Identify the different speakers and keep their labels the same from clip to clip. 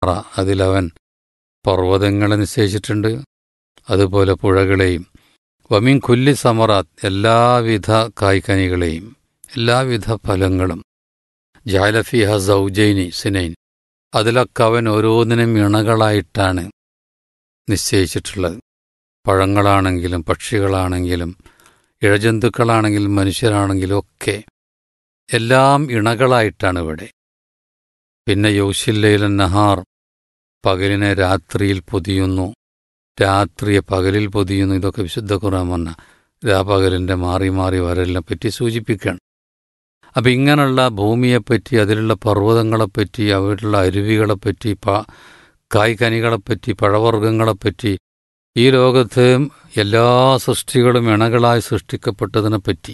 Speaker 1: അതിലവൻ പർവ്വതങ്ങളെ നിശ്ചയിച്ചിട്ടുണ്ട് അതുപോലെ പുഴകളെയും വമീൻ കുല്ലി സമറാത്ത് എല്ലാവിധ കായ്ക്കനികളെയും എല്ലാവിധ ഫലങ്ങളും ജാലഫിഹ സൗജൈനി സിനൈൻ അതിലൊക്കെ അവൻ ഓരോന്നിനും ഇണകളായിട്ടാണ് നിശ്ചയിച്ചിട്ടുള്ളത് പഴങ്ങളാണെങ്കിലും പക്ഷികളാണെങ്കിലും ഇഴജന്തുക്കളാണെങ്കിലും മനുഷ്യരാണെങ്കിലും ഒക്കെ എല്ലാം ഇണകളായിട്ടാണ് ഇവിടെ പിന്നെ യൗശില്ലയിലൻ നഹാർ പകലിനെ രാത്രിയിൽ പൊതിയുന്നു രാത്രിയെ പകലിൽ പൊതിയുന്നു ഇതൊക്കെ വിശുദ്ധ ഖുറാൻ വന്ന രാപകലിൻ്റെ മാറി മാറി വരലിനെ പറ്റി സൂചിപ്പിക്കുകയാണ് അപ്പം ഇങ്ങനെയുള്ള ഭൂമിയെപ്പറ്റി അതിലുള്ള പർവ്വതങ്ങളെപ്പറ്റി അവിടെയുള്ള അരുവികളെപ്പറ്റി പ കായ്കനികളെപ്പറ്റി പഴവർഗ്ഗങ്ങളെപ്പറ്റി ഈ ലോകത്ത് എല്ലാ സൃഷ്ടികളും ഇണകളായി സൃഷ്ടിക്കപ്പെട്ടതിനെപ്പറ്റി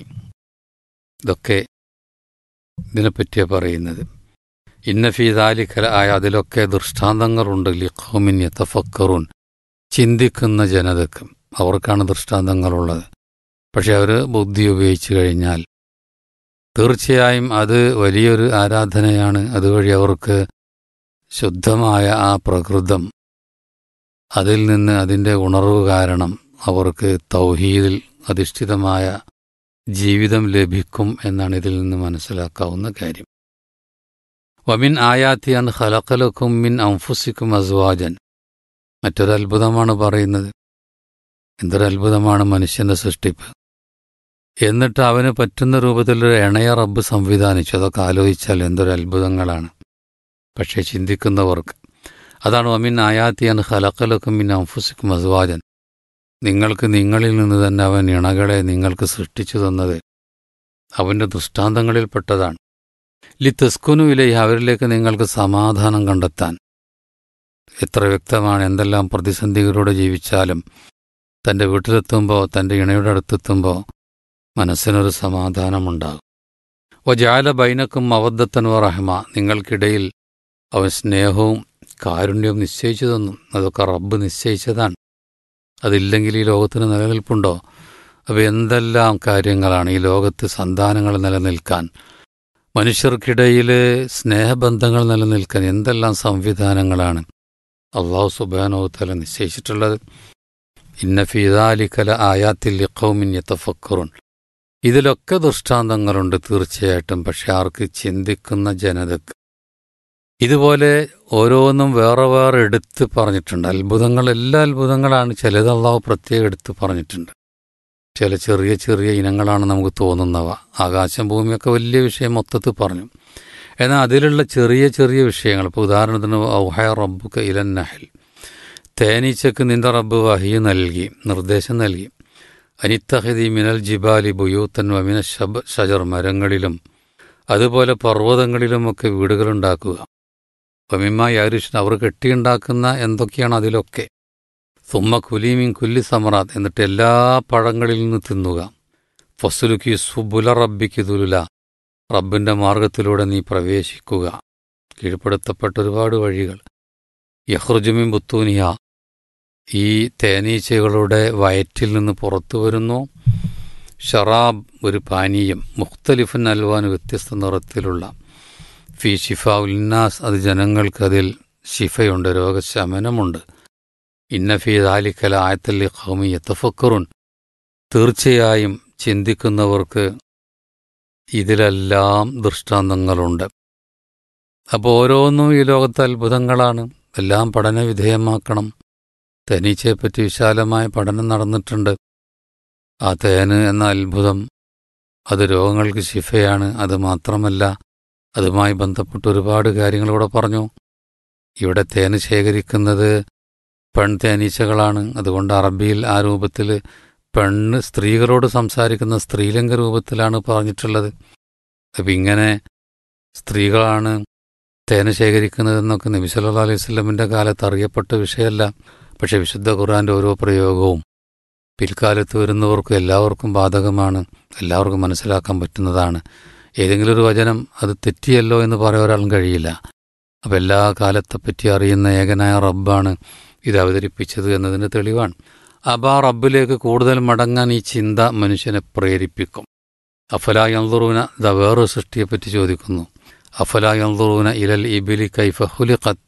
Speaker 1: ഇതൊക്കെ ഇതിനെപ്പറ്റിയാണ് പറയുന്നത് ഇന്നഫീദാലിഖല ആയ അതിലൊക്കെ ദൃഷ്ടാന്തങ്ങളുണ്ട് ലിഖോമിൻ യത്തഫക്കറുൻ ചിന്തിക്കുന്ന ജനതക്ക് അവർക്കാണ് ദൃഷ്ടാന്തങ്ങളുള്ളത് പക്ഷെ അവർ ബുദ്ധി ഉപയോഗിച്ചു കഴിഞ്ഞാൽ തീർച്ചയായും അത് വലിയൊരു ആരാധനയാണ് അതുവഴി അവർക്ക് ശുദ്ധമായ ആ പ്രകൃതം അതിൽ നിന്ന് അതിൻ്റെ ഉണർവ് കാരണം അവർക്ക് തൗഹീദിൽ അധിഷ്ഠിതമായ ജീവിതം ലഭിക്കും എന്നാണ് ഇതിൽ നിന്ന് മനസ്സിലാക്കാവുന്ന കാര്യം വമിൻ ആയാത്തിയാൻ ഹലക്കലക്കും മിൻ അംഫുസിക്കും അസ്വാജൻ മറ്റൊരു അത്ഭുതമാണ് പറയുന്നത് എന്തൊരു അത്ഭുതമാണ് മനുഷ്യന്റെ സൃഷ്ടിപ്പ് എന്നിട്ട് അവന് പറ്റുന്ന രൂപത്തിലൊരു ഇണയ റബ്ബ് സംവിധാനിച്ചു അതൊക്കെ ആലോചിച്ചാൽ എന്തൊരു അത്ഭുതങ്ങളാണ് പക്ഷേ ചിന്തിക്കുന്നവർക്ക് അതാണ് വമിൻ ആയാത്തിയാൻ ഹലക്കലക്കും മിൻ അംഫുസിക്കും അസ്വാജൻ നിങ്ങൾക്ക് നിങ്ങളിൽ നിന്ന് തന്നെ അവൻ ഇണകളെ നിങ്ങൾക്ക് സൃഷ്ടിച്ചു തന്നത് അവൻ്റെ ദൃഷ്ടാന്തങ്ങളിൽപ്പെട്ടതാണ് ലി തെസ്കുനു ഇലൈ അവരിലേക്ക് നിങ്ങൾക്ക് സമാധാനം കണ്ടെത്താൻ എത്ര വ്യക്തമാണ് എന്തെല്ലാം പ്രതിസന്ധികളോടെ ജീവിച്ചാലും തൻ്റെ വീട്ടിലെത്തുമ്പോൾ തൻ്റെ ഇണയുടെ അടുത്തെത്തുമ്പോൾ മനസ്സിനൊരു സമാധാനമുണ്ടാകും ഓ ജാല ബൈനക്കും അവദ്ധത്തൻ റഹ്മ നിങ്ങൾക്കിടയിൽ അവൻ സ്നേഹവും കാരുണ്യവും നിശ്ചയിച്ചു തന്നു അതൊക്കെ റബ്ബ് നിശ്ചയിച്ചതാണ് അതില്ലെങ്കിൽ ഈ ലോകത്തിന് നിലനിൽപ്പുണ്ടോ അപ്പോൾ എന്തെല്ലാം കാര്യങ്ങളാണ് ഈ ലോകത്ത് സന്താനങ്ങൾ നിലനിൽക്കാൻ മനുഷ്യർക്കിടയിൽ സ്നേഹബന്ധങ്ങൾ നിലനിൽക്കാൻ എന്തെല്ലാം സംവിധാനങ്ങളാണ് അള്ളാഹു സുബാനോത്തല നിശ്ചയിച്ചിട്ടുള്ളത് ഇന്ന ഫിദാലിക്കല ആയാത്തിൽ ലിഖൗമിൻ യത്തഫക്കറുൻ ഇതിലൊക്കെ ദൃഷ്ടാന്തങ്ങളുണ്ട് തീർച്ചയായിട്ടും പക്ഷെ ആർക്ക് ചിന്തിക്കുന്ന ജനതക്ക് ഇതുപോലെ ഓരോന്നും വേറെ വേറെ എടുത്ത് പറഞ്ഞിട്ടുണ്ട് അത്ഭുതങ്ങൾ എല്ലാ അത്ഭുതങ്ങളാണ് ചിലത് അള്ളാഹു പ്രത്യേകം എടുത്ത് പറഞ്ഞിട്ടുണ്ട് ചില ചെറിയ ചെറിയ ഇനങ്ങളാണ് നമുക്ക് തോന്നുന്നവ ആകാശം ഭൂമിയൊക്കെ വലിയ വിഷയം മൊത്തത്തിൽ പറഞ്ഞു എന്നാൽ അതിലുള്ള ചെറിയ ചെറിയ വിഷയങ്ങൾ ഇപ്പോൾ ഉദാഹരണത്തിന് ഔഹയ റബ്ബുക്ക് ഇലൻ നഹൽ തേനീച്ചക്ക് നിന്റെ റബ്ബ് വഹി നൽകി നിർദ്ദേശം നൽകി അനിത്തഹദി മിനൽ ജിബാലി ബുയൂത്തൻ വമിന ശബ ഷജർ മരങ്ങളിലും അതുപോലെ പർവ്വതങ്ങളിലുമൊക്കെ വീടുകളുണ്ടാക്കുക വമിമ്മ യാരുഷൻ അവർ കെട്ടിയുണ്ടാക്കുന്ന എന്തൊക്കെയാണ് അതിലൊക്കെ സുമ്മ കുലീമിൻ കുല്ലി സമറാത്ത് എന്നിട്ട് എല്ലാ പഴങ്ങളിൽ നിന്ന് തിന്നുക ഫസുലുക്കി സുബുല റബ്ബിക്ക് തുലുല റബ്ബിന്റെ മാർഗത്തിലൂടെ നീ പ്രവേശിക്കുക കീഴ്പ്പെടുത്തപ്പെട്ട ഒരുപാട് വഴികൾ യഹ്റുജുമിൻ ബുത്തൂനിയ ഈ തേനീച്ചകളുടെ വയറ്റിൽ നിന്ന് പുറത്തു വരുന്നു ഷറാബ് ഒരു പാനീയം മുഖ്തലിഫൻ അൽവാൻ വ്യത്യസ്ത നിറത്തിലുള്ള ഫി ഷിഫ ഉൽനാസ് അത് ജനങ്ങൾക്ക് അതിൽ ഷിഫയുണ്ട് രോഗശമനമുണ്ട് ഇന്നഫി ദാലിക്കല ആയത്തല്ലി ഖൗമി യത്തഫക്കറുൻ തീർച്ചയായും ചിന്തിക്കുന്നവർക്ക് ഇതിലെല്ലാം ദൃഷ്ടാന്തങ്ങളുണ്ട് അപ്പോൾ ഓരോന്നും ഈ ലോകത്തെ അത്ഭുതങ്ങളാണ് എല്ലാം പഠന വിധേയമാക്കണം തേനീച്ചയെപ്പറ്റി വിശാലമായ പഠനം നടന്നിട്ടുണ്ട് ആ തേന് എന്ന അത്ഭുതം അത് രോഗങ്ങൾക്ക് ശിഫയാണ് അത് മാത്രമല്ല അതുമായി ബന്ധപ്പെട്ട് ഒരുപാട് കാര്യങ്ങൾ ഇവിടെ പറഞ്ഞു ഇവിടെ തേന് ശേഖരിക്കുന്നത് പെൺ തേനീച്ചകളാണ് അതുകൊണ്ട് അറബിയിൽ ആ രൂപത്തിൽ പെണ്ണ് സ്ത്രീകളോട് സംസാരിക്കുന്ന സ്ത്രീലിംഗ രൂപത്തിലാണ് പറഞ്ഞിട്ടുള്ളത് അപ്പം ഇങ്ങനെ സ്ത്രീകളാണ് തേന ശേഖരിക്കുന്നതെന്നൊക്കെ നബി സല്ലാ അലൈഹി സ്വലമിൻ്റെ കാലത്ത് അറിയപ്പെട്ട വിഷയമല്ല പക്ഷെ വിശുദ്ധ ഖുർആന്റെ ഓരോ പ്രയോഗവും പിൽക്കാലത്ത് വരുന്നവർക്കും എല്ലാവർക്കും ബാധകമാണ് എല്ലാവർക്കും മനസ്സിലാക്കാൻ പറ്റുന്നതാണ് ഏതെങ്കിലും ഒരു വചനം അത് തെറ്റിയല്ലോ എന്ന് പറയാൻ ഒരാളും കഴിയില്ല അപ്പം എല്ലാ കാലത്തെപ്പറ്റി അറിയുന്ന ഏകനായ റബ്ബാണ് ഇത് അവതരിപ്പിച്ചത് എന്നതിന് തെളിവാണ് അപ്പം ആ റബ്ബിലേക്ക് കൂടുതൽ മടങ്ങാൻ ഈ ചിന്ത മനുഷ്യനെ പ്രേരിപ്പിക്കും അഫല യന്തുറൂന ദ വേറൊരു സൃഷ്ടിയെപ്പറ്റി ചോദിക്കുന്നു അഫല യന്തുറൂന ഇലൽ ഇബിലി കൈഫ ഹുലിഖത്ത്